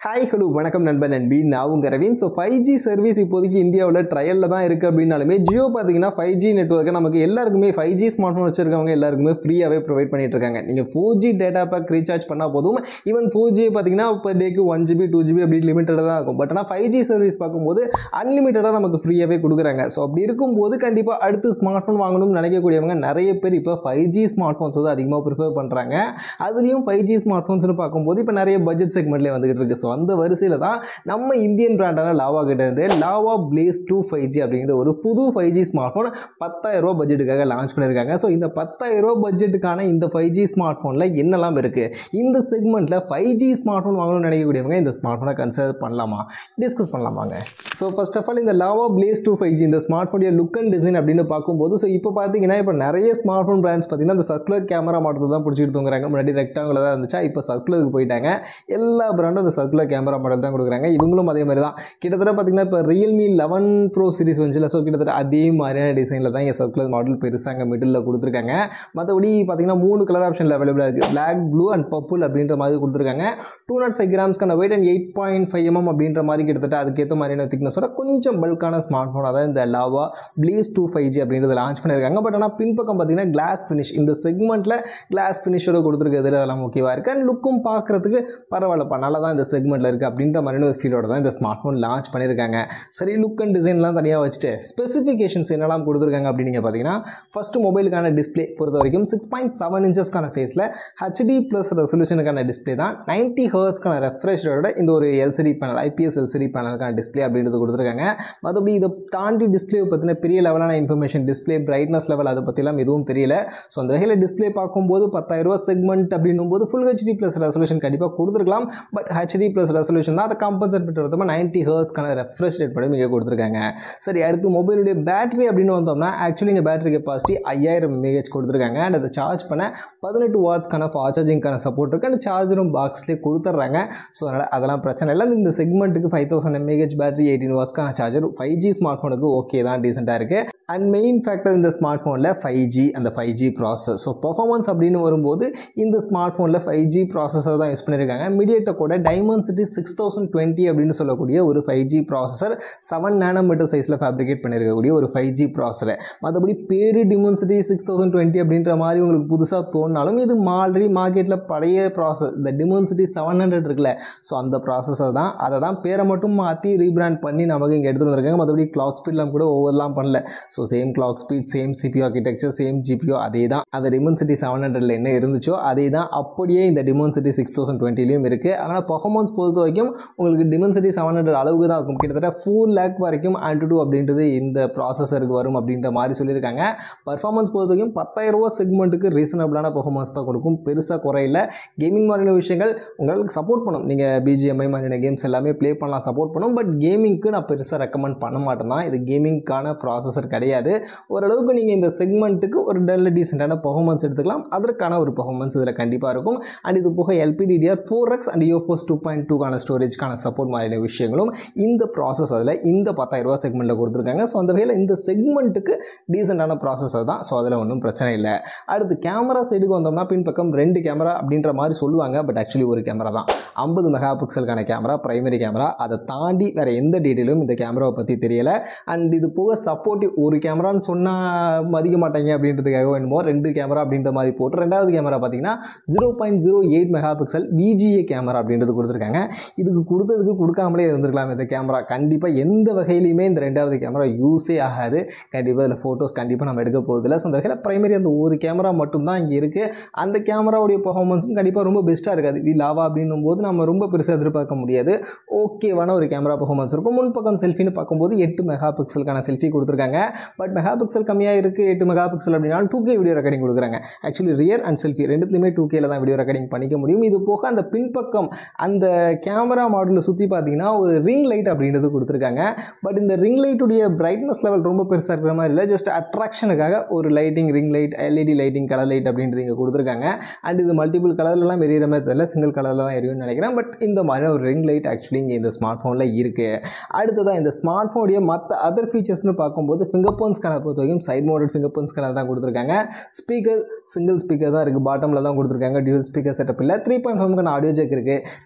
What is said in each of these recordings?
hi hello வணக்கம் நண்பன் நண்பி நான் உங்கள் Raveen so five G service இப்போதைக்கு இந்தியாவில் ட்ரையலில் தான் இருக்குது அப்படின்னாலுமே ஜியோ பார்த்தீங்கன்னா ஃபைவ் ஜி நெட்ஒர்க்கை நமக்கு எல்லாருக்குமே ஃபைவ் ஜி ஸ்மார்ட் ஃபோன் வச்சிருக்கவங்க எல்லாருக்குமே ஃப்ரீயாகவே ப்ரொவைட் பண்ணிட்டு இருக்காங்க நீங்கள் four G data pack recharge பண்ணால் போதும் ஈவன் ஃபோர் ஜி பார்த்தீங்கன்னா per டேக்கு ஒன் ஜிபி டூ ஜிபி அப்படி லிமிட்டடாக தான் இருக்கும் பட் ஆனால் ஃபைவ் ஜி சர்வீஸ் பார்க்கும்போது அன்லிமிட்டடாக நமக்கு ஃப்ரீயாகவே கொடுக்குறாங்க ஸோ அப்படி இருக்கும்போது கண்டிப்பாக அடுத்து ஸ்மார்ட் ஃபோன் வாங்கணும்னு நினைக்கக்கூடியவங்க நிறைய பேர் இப்போ ஃபைவ் ஜி ஸ்மார்ட் ஃபோன்ஸ் தான் அதிகமாக ப்ரிஃபர் பண்ணுறாங்க அதுலேயும் ஃபைவ் ஜி ஸ்மார்ட் ஃபோன்ஸ்னு பார்க்கும்போது இப்போ நிறைய பட்ஜெட் செக்மெண்ட்லேயே வந்துகிட்டு இருக்கு ஸோ அந்த வரிசையில் தான் நம்ம இந்தியன் பிராண்டான லாவா கிட்ட இருந்து Lava Blaze two five G அப்படிங்கிற ஒரு புது ஃபைவ் ஜி ஸ்மார்ட் ஃபோன் பத்தாயிரம் ரூபா பட்ஜெட்டுக்காக லான்ச் பண்ணியிருக்காங்க ஸோ இந்த பத்தாயிரம் ரூபா பட்ஜெட்டுக்கான இந்த ஃபைவ் ஜி ஸ்மார்ட் ஃபோனில் என்னெல்லாம் இருக்குது இந்த செக்மெண்ட்டில் ஃபைவ் ஜி ஸ்மார்ட் ஃபோன் வாங்கணும்னு நினைக்கக்கூடியவங்க இந்த ஸ்மார்ட் ஃபோனை கன்சிடர் பண்ணலாமா டிஸ்கஸ் பண்ணலாமாங்க ஸோ ஃபர்ஸ்ட் ஆஃப் ஆல் இந்த Lava Blaze two five G இந்த ஸ்மார்ட் ஃபோனுடைய லுக் அண்ட் டிசைன் அப்படின்னு பார்க்கும்போது ஸோ இப்போ பார்த்தீங்கன்னா இப்போ நிறைய ஸ்மார்ட் ஃபோன் பிராண்ட்ஸ் பார்த்தீங்கன்னா இந்த சர்க்குலர் கேமரா மாடல் தான் பிடிச்சிட்டு தூங்குறாங்க முன்னாடி ரெக்டாங்குலர் தான் இருந்துச்சா இப்போ சர்க்குலருக்கு போயிட்டாங்க எல்லா பிராண்டும் இந்த சர்க்குலர் கேமரா மாடல் தான் கொடுக்குறாங்க இவங்களும் அதே மாதிரி தான் கிட்டத்தட்ட பார்த்தீங்கன்னா இப்போ ரியல்மி லெவன் ப்ரோ சீரிஸ் வந்துச்சுல ஸோ கிட்டத்தட்ட அதே மாதிரியான டிசைனில் தான் இங்கே சர்க்குலர் மாடல் பெருசாக அங்கே மிடில் கொடுத்துருக்காங்க மற்றபடி பார்த்தீங்கன்னா மூணு கலர் ஆப்ஷனில் அவைலபிளாக இருக்குது பிளாக் ப்ளூ அண்ட் பர்பிள் அப்படின்ற மாதிரி கொடுத்துருக்காங்க டூ நாட் ஃபைவ் கிராம்ஸ்க்கான weight and eight point five MM அப்படின்ற மாதிரி கிட்டத்தட்ட அதுக்கேற்ற மாதிரியான திக்னஸோட கொஞ்சம் பல்கான ஸ்மார்ட் ஃபோனாக தான் இந்த Lava Blaze two five G அப்படின்றத லான்ச் பண்ணியிருக்காங்க பட் ஆனால் பின்பக்கம் பார்த்தீங்கன்னா கிளாஸ் ஃபினிஷ் இந்த செக்மெண்ட்டில் கிளாஸ் ஃபினிஷோட கொடுத்துருக்கிறது அதெல்லாம் ஓகேவாக இருக்குது அண்ட் லுக்கும் பார்க்குறதுக்கு பரவாயில்லப்பா நல்லா தான் இந்த செக்மெண்ட்டில் இருக்குது அப்படின்ற மாதிரியான ஒரு ஃபீலோட தான் இந்த ஸ்மார்ட் ஃபோன் லான்ச் பண்ணியிருக்காங்க சரி லுக் அண்ட் டிசைன்லாம் தனியாக வச்சுட்டு ஸ்பெசிஃபிகேஷன்ஸ் என்னெல்லாம் கொடுத்துருக்காங்க அப்படின்னு நீங்கள் பார்த்தீங்கன்னா ஃபஸ்ட்டு மொபைலுக்கான டிஸ்ப்ளே பொறுத்த வரைக்கும் சிக்ஸ் பாயிண்ட் செவன் இன்ச்சஸ்க்கான சைஸில் ஹெச்டி ப்ளஸ் ரெசல்யூஷனுக்கான டிஸ்ப்ளே தான் நைன்ட்டி ஹர்ட்ஸ்க்கான ரெஃப்ரெஷரோட இந்த ஒரு எல்சிடி பேனல் ஐபிஎஸ் எல்சிடி பேனலுக்கான டிஸ்ப்ளே அப்படின்றது கொடுத்துருக்காங்க மற்றபடி இதை தாண்டி டிஸ்ப்ளே பற்றின பெரிய லெவலான இன்ஃபர்மேஷன் டிஸ்ப்ளே பிரைட்னஸ் லெவல் அதை பற்றிலாம் எதுவும் தெரியல ஸோ அந்த வகையில் டிஸ்ப்ளே பார்க்கும்போது பத்தாயிரரூபா செக்மெண்ட் அப்படின்னும் போது ஃபுல் ஹெச்டி ப்ளஸ் ரெசல்யூஷன் கண்டிப்பாக கொடுத்துருக்கலாம் பட் ஹெச்டி ப்ளஸ் ரெசல்யூஷன் தான் அதை காம்பன்சேட் பண்ணுறது நைன்ட்டி ஹர்ட்ஸ்க்கான ரெஃப்ரெஷ் ரேட் படி இங்கே கொடுத்துருக்காங்க சரி அடுத்து மொபைலுடைய பேட்டரி அப்படின்னு வந்தோம்னா ஆக்சுவலி இங்கே பேட்டரி கெப்பாசிட்டி ஐயாயிரம் எம்ஏஹெச் கொடுத்துருக்காங்க அண்ட் அதை சார்ஜ் பண்ண பதினெட்டு வாட்ஸ்க்கான ஃபாஸ்ட் சார்ஜிங்க்கான சப்போர்ட் இருக்குது அண்ட் சார்ஜரும் பாக்ஸ்லேயே கொடுத்துட்றாங்க ஸோ அதனால் அதெல்லாம் பிரச்சனை இல்லை இந்த செக்மெண்ட்டுக்கு five thousand M A H battery eighteen வாட்ஸ்க்கான சார்ஜர் ஃபைவ் ஜி ஸ்மார்ட் ஃபோனுக்கு ஓகே தான் டீசெண்டாக இருக்குது அண்ட் மெயின் ஃபேக்டர் இந்த ஸ்மார்ட் ஃபோனில் ஃபைவ் ஜி அந்த five G process so performance அப்படின்னு வரும்போது இந்த ஸ்மார்ட் ஃபோனில் ஃபைவ் ஜி ப்ராசஸர் தான் யூஸ் பண்ணியிருக்காங்க மீடியட்டெக்கோட டைமண்ட்சிட்டி சிக்ஸ் தௌசண்ட் டுவெண்ட்டி அப்படின்னு சொல்லக்கூடிய ஒரு five G processor seven nanometre சைஸில் ஃபேப்ரிகேட் பண்ணியிருக்கக்கூடிய ஒரு ஃபைவ் ஜி ப்ராசஸர் மற்றபடி பேரு டிமென்சிட்டி சிக்ஸ் தௌசண்ட் டுவெண்ட்டி அப்படின்ற மாதிரி உங்களுக்கு புதுசாக தோணினாலும் இது ஆல்ரெடி மார்க்கெட்டில் பழைய ப்ராசஸ் இந்த டிமென்சிட்டி செவன் ஹண்ட்ரட் இருக்குல்ல ஸோ அந்த ப்ராசஸர் தான் அதை தான் பேரை மட்டும் மாற்றி ரீபிராண்ட் பண்ணி நமக்கு இங்கே எடுத்துகிட்டு வந்திருக்காங்க மற்றபடி கிளாக் ஸ்பீட்லாம் கூட ஓவர்லாம் பண்ணல so same clock speed same CPU architecture same GPU அதே தான் அந்த டிமென்சிட்டி செவன் ஹண்ட்ரட்ல என்ன இருந்துச்சோ அதே தான் அப்படியே இந்த டிமென்சிட்டி சிக்ஸ் தௌசண்ட் டுவெண்ட்டிலையும் இருக்குது அதனால் பர்ஃபார்மன்ஸ் பொறுத்த வரைக்கும் உங்களுக்கு டிமென்சிட்டி செவன் ஹண்ட்ரட் அளவுக்கு தான் இருக்கும் கிட்டத்தட்ட ஃபோர் லேக் வரைக்கும் ஆன்டிடூ அப்படின்றது இந்த ப்ராசஸருக்கு வரும் அப்படின்ற மாதிரி சொல்லியிருக்காங்க பர்ஃபார்மன்ஸ் பொறுத்த வரைக்கும் பத்தாயிரம் ரூபா செக்மெண்ட்டுக்கு ரீசனபிளான பர்ஃபார்மன்ஸ் தான் கொடுக்கும் பெருசாக குறையில கேமிங் மாதிரியான விஷயங்கள் உங்களுக்கு சப்போர்ட் பண்ணும் நீங்கள் பிஜிஎம்ஐ மாதிரியான கேம்ஸ் எல்லாமே ப்ளே பண்ணலாம் சப்போர்ட் பண்ணும் பட் கேமிங்க்கு நான் பெருசாக ரெக்கமெண்ட் பண்ண மாட்டேன் தான் இது கேமிங்க்கான ப்ராசஸர் கிடையாது ஓரளவுக்கு நீங்கள் இந்த செக்மெண்ட்டுக்கு ஒரு நல்ல டீசெண்டான பர்ஃபார்மன்ஸ் எடுத்துக்கலாம் அதற்கான ஒரு பர்ஃபார்மன்ஸ் இதில் கண்டிப்பாக இருக்கும் அண்ட் இது போக LPDDR four X and UFS two point டூக்கான ஸ்டோரேஜ்க்கான சப்போர்ட் மாதிரியான விஷயங்களும் இந்த ப்ராசஸ் அதில் இந்த பத்தாயிரம் ரூபா செக்மெண்ட்டில் கொடுத்துருக்காங்க ஸோ அந்த வகையில் இந்த செக்மெண்ட்டுக்கு டீசெண்டான ப்ராசஸர் தான் ஸோ அதில் ஒன்றும் பிரச்சனை இல்லை அடுத்து கேமரா சைடுக்கு வந்தோம்னா பின்பக்கம் ரெண்டு கேமரா அப்படின்ற மாதிரி சொல்லுவாங்க பட் ஆக்சுவலி ஒரு கேமரா தான் ஐம்பது மெகா பிக்சலுக்கான கேமரா பிரைமரி கேமரா அதை தாண்டி வேறு எந்த டீட்டெயிலும் இந்த கேமராவை பற்றி தெரியலை அண்ட் இது போக சப்போர்ட்டிவ் ஒரு கேமரான்னு சொன்னால் மதிக்க மாட்டாங்க அப்படின்றதுக்காக வேணுமோ ரெண்டு கேமரா அப்படின்ற மாதிரி போட்டு ரெண்டாவது கேமரா பார்த்தீங்கன்னா zero point zero eight mega pixel VGA camera அப்படின்றது கொடுத்துருக்காங்க இதுக்கு கொடுத்ததுக்கு கொடுக்காமலே இருந்திருக்கலாம் இந்த கேமரா கண்டிப்பாக எந்த வகையிலையுமே இந்த ரெண்டாவது கேமரா யூஸே ஆகாது கண்டிப்பாக இதில் ஃபோட்டோஸ் கண்டிப்பாக நம்ம எடுக்க போகிறதில்ல ஸோ அந்த வகையில் பிரைமரி அந்த ஒரு கேமரா மட்டும்தான் இங்கே இருக்குது அந்த கேமராவுடைய பர்ஃபார்மன்ஸும் கண்டிப்பாக ரொம்ப பெஸ்ட்டாக இருக்காது வி லாவா அப்படின்னும் போது நம்ம ரொம்ப பெருசாக எதிர்பார்க்க முடியாது ஓகேவான ஒரு கேமரா பர்ஃபார்மன்ஸ் இருக்கும் முன்பக்கம் செல்ஃபின்னு பார்க்கும்போது எட்டு மெகா பிக்சலுக்கான செல்ஃபி கொடுத்துருக்காங்க பட் மெகா பிக்சல் கம்மியாக இருக்குது எட்டு மெகா பிக்சல் அப்படின்னா டூ கே வீடியோ ரெக்கார்டிங் கொடுக்குறாங்க ஆக்சுவலி ரியர் அண்ட் செல்ஃபி ரெண்டுத்துலையுமே டூ கேல தான் வீடியோ ரெக்கார்டிங் பண்ணிக்க முடியும் இது போக அந்த பின்பக்கம் அந்த கேமரா மாடலில் சுற்றி பார்த்தீங்கன்னா ஒரு ரிங் லைட் அப்படின்றது கொடுத்துருக்காங்க பட் இந்த ரிங் லைட்டுடைய பிரைட்னஸ் லெவல் ரொம்ப பெருசாக இருக்கிற மாதிரி இல்லை ஜஸ்ட் அட்ராக்ஷனுக்காக ஒரு lighting ring light LED lighting colour light அப்படின்றது இங்கே கொடுத்துருக்காங்க அண்ட் இது மல்டிபிள் கலர்லலாம் எரியிற மாதிரி தெரியல சிங்கிள் கலரில் தான் எரியும்னு நினைக்கிறேன் பட் இந்த மாதிரியான ஒரு ரிங் லைட் ஆக்சுவலி இங்கே இந்த ஸ்மார்ட் ஃபோனில் இருக்குது அடுத்ததான் இந்த ஸ்மார்ட் ஃபோனுடைய மற்ற அதர் ஃபீச்சர்ஸ்னு பார்க்கும்போது ஃபிங்கர் பிரிண்ட் ஸ்கேனர் பொறுத்த வரைக்கும் side mounted finger print scanner தான் கொடுத்துருக்காங்க ஸ்பீக்கர் சிங்கிள் ஸ்பீக்கர் தான் இருக்குது பாட்டமில் தான் கொடுத்துருக்காங்க டியூல் ஸ்பீக்கர் செட்டப் இல்லை த்ரீ பாயிண்ட் ஃபைவ்க்கான ஆடியோ ஜெக் இருக்குது டெடிகேட்டட்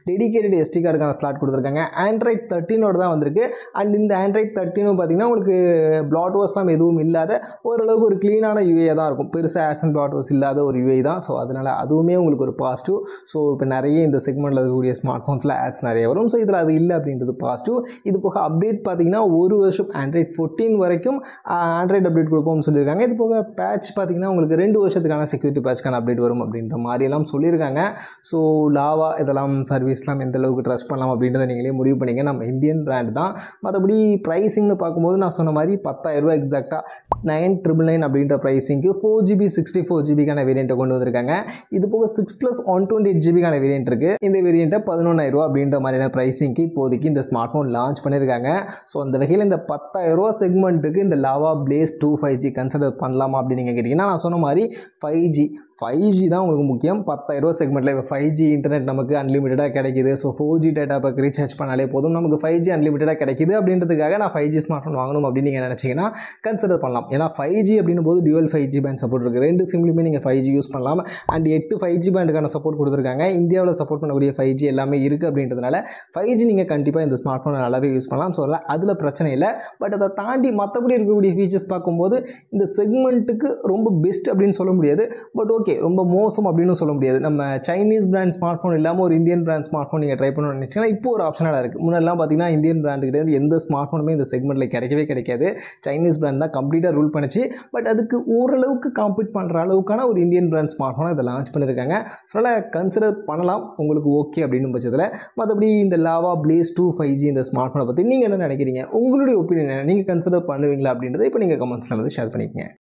இன்டெகிரேட்டட் எஸ்டி கார்டுக்கான ஸ்லாட் கொடுத்துருக்காங்க ஆண்ட்ராய்ட் தேர்ட்டினோட தான் வந்திருக்கு அண்ட் இந்த ஆண்ட்ராய்ட் தேர்ட்டினும் பார்த்தீங்கன்னா உங்களுக்கு பிளாட் வாஷ்லாம் எதுவும் இல்லாத ஓரளவுக்கு ஒரு க்ளீனான யூஏ தான் இருக்கும் பெருசாக ஆட்ஸ் அண்ட் பிளாட் வாஷ் இல்லாத ஒரு யூஏ தான் ஸோ அதனால் அதுவுமே உங்களுக்கு ஒரு பாசிட்டிவ் ஸோ இப்போ நிறைய இந்த செக்மெண்ட்டில் இருக்கக்கூடிய ஸ்மார்ட் ஃபோன்ஸில் ஆட்ஸ் நிறைய வரும் ஸோ இதில் அது இல்லை அப்படின்றது பாசிட்டிவ் இது போக அப்டேட் பார்த்தீங்கன்னா ஒரு வருஷம் ஆண்ட்ராய்ட் ஃபோர்டீன் வரைக்கும் ஆண்ட்ராய்டு அப்டேட் கொடுப்போம்னு சொல்லியிருக்காங்க இது போக பேட்ச் பார்த்தீங்கன்னா உங்களுக்கு ரெண்டு வருஷத்துக்கான செக்யூரிட்டி பேட்ச்க்கான அப்டேட் வரும் அப்படின்ற மாதிரியெல்லாம் சொல்லியிருக்காங்க ஸோ லாவா இதெல்லாம் சர்வீஸ்லாம் எந்த அளவுக்கு ட்ரஸ்ட் பண்ணலாம் அப்படின்றத நீங்களே முடிவு பண்ணிங்க நம்ம இந்தியன் பிராண்ட் தான் மற்றபடி ப்ரைஸிங்னு பார்க்கும்போது நான் சொன்ன மாதிரி பத்தாயிரரூபா எக்ஸாக்டாக நைன் ட்ரிபிள் நைன் அப்படின்ற ப்ரைஸிங்க்கு ஃபோர் ஜிபி சிக்ஸ்டி ஃபோர் ஜிபிக்கான வேரியண்ட்டை கொண்டு வந்திருக்காங்க இது போக six plus one twenty eight ஜிபிக்கான வேரியண்ட் இருக்குது இந்த வேரியண்ட்டை பதினொன்றாயிரரூவா அப்படின்ற மாதிரியான ப்ரைஸிங்க்கு இப்போதைக்கு இந்த ஸ்மார்ட் ஃபோன் லான்ச் பண்ணியிருக்காங்க ஸோ அந்த வகையில் இந்த பத்தாயிரரூவா செக்மெண்ட்டுக்கு இந்த Lava Blaze two five G consider பண்ணலாமா அப்படின்னு நீங்கள் கேட்டிங்கன்னா நான் சொன்ன மாதிரி ஃபைவ் ஜி ஃபைவ் ஜி தான் உங்களுக்கு முக்கியம் பத்தாயிரரூவா செக்மெண்ட்டில் இப்போ ஃபைவ் ஜி இன்டர்நெட் நமக்கு அன்லிமிட்டடாக கிடைக்குது so four G data pack recharge பண்ணாலே போதும் நமக்கு ஃபைவ் ஜி அன்லிமிட்டடாக கிடைக்குது அப்படின்றதுக்காக நான் ஃபைவ் ஜி ஸ்மார்ட் ஃபோன் வாங்கணும் அப்படின்னு நீங்கள் நினச்சிங்கன்னா கன்சிடர் பண்ணலாம் ஏன்னா ஃபைவ் ஜி அப்படின்னும் போது dual five G band support இருக்குது ரெண்டு சிம்லையுமே நீங்கள் ஃபைவ் ஜி யூஸ் பண்ணலாம் அண்ட் எட்டு ஃபைவ் ஜி பேண்டுக்கான சப்போர்ட் கொடுத்துருக்காங்க இந்தியாவில் சப்போர்ட் பண்ணக்கூடிய ஃபைவ் ஜி எல்லாமே இருக்குது அப்படின்றதுனால ஃபைவ் ஜி நீங்கள் கண்டிப்பாக இந்த ஸ்மார்ட் ஃபோனை நல்லாவே யூஸ் பண்ணலாம் ஸோ அதில் பிரச்சனை இல்லை பட் அதை தாண்டி மற்றபடி இருக்கக்கூடிய ஃபீச்சர்ஸ் பார்க்கும்போது இந்த செக்மெண்ட்டுக்கு ரொம்ப பெஸ்ட் அப்படின்னு சொல்ல முடியாது பட் ஓகே ரொம்ப மோசம் அப்படின்னு சொல்ல முடியாது நம்ம சைனீஸ் பிராண்ட் ஸ்மார்ட் ஃபோன் இல்லாமல் ஒரு இந்தியன் பிராண்ட் ஸ்மார்ட் ஃபோன் நீங்கள் ட்ரை பண்ணணும்னு நினச்சிங்கன்னா இப்போ ஒரு ஆப்ஷனாக இருக்குது முன்னெல்லாம் பார்த்தீங்கன்னா இந்தியன் பிராண்டுக்கிட்ட எந்த ஸ்மார்ட் ஃபோனுமே இந்த செக்மெண்ட்டில் கிடைக்கவே கிடைக்காது சைனீஸ் பிராண்ட் தான் கம்ப்ளீட்டாக ரூல் பண்ணிச்சு பட் அதுக்கு ஓரளவுக்கு காம்பீட் பண்ணுற அளவுக்கான ஒரு இந்தியன் பிராண்ட் ஸ்மார்ட் ஃபோனை இதை லான்ச் பண்ணியிருக்காங்க ஸோ அதனால் கன்சிடர் பண்ணலாம் உங்களுக்கு ஓகே அப்படின்னு பட்சத்தில் மற்றபடி இந்த Lava Blaze two five G இந்த ஸ்மார்ட் ஃபோனை பற்றி நீங்கள் என்ன நினைக்கிறீங்க உங்களுடைய ஒப்பீனியன் நீங்கள் கன்சிடர் பண்ணுவீங்களா அப்படின்றத இப்போ நீங்கள் கமெண்ட்ஸில் வந்து ஷேர் பண்ணிக்கங்க